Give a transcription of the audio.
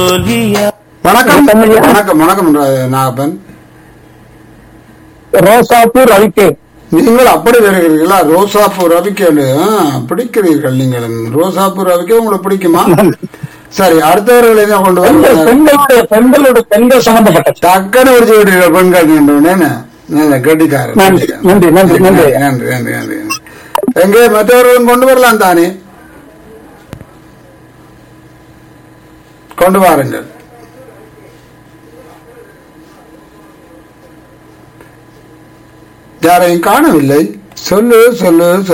தோல்வியா வணக்கம் தமிழ்யா. வணக்கம் வணக்கம் ரா- நாகப்பன் ரோசாப்பூர் ரவிக்கு நீங்கள் அப்படி வருகிறீர்களா ரோசாப்பூ ரவிக்கு ஆ, பிடிக்கிறீர்கள் நீங்கள் ரோசாப்பூ ரவிக்கு உங்களுக்கு பிடிக்குமா சரி அடுத்தவர்கள் என்ன கொண்டு பெண்கள் வர பெண்களுடைய பெண்களுடைய பெண்கள் சம்பந்தப்பட்ட டக்குன்னு பிடிச்சு விட்டீர்கள் பெண்கள் நின்று நல்ல கட்டிக்காரர் நன்றி, நன்றி, நன்றி, நன்றி. நன்றி நன்றி நன்றி எங்கே மற்றவர்களும் கொண்டு வரலாம் தானே கொண்டு வாருங்கள் யாரையும் காணவில்லை சொல்லு சொல்லு சொல்லு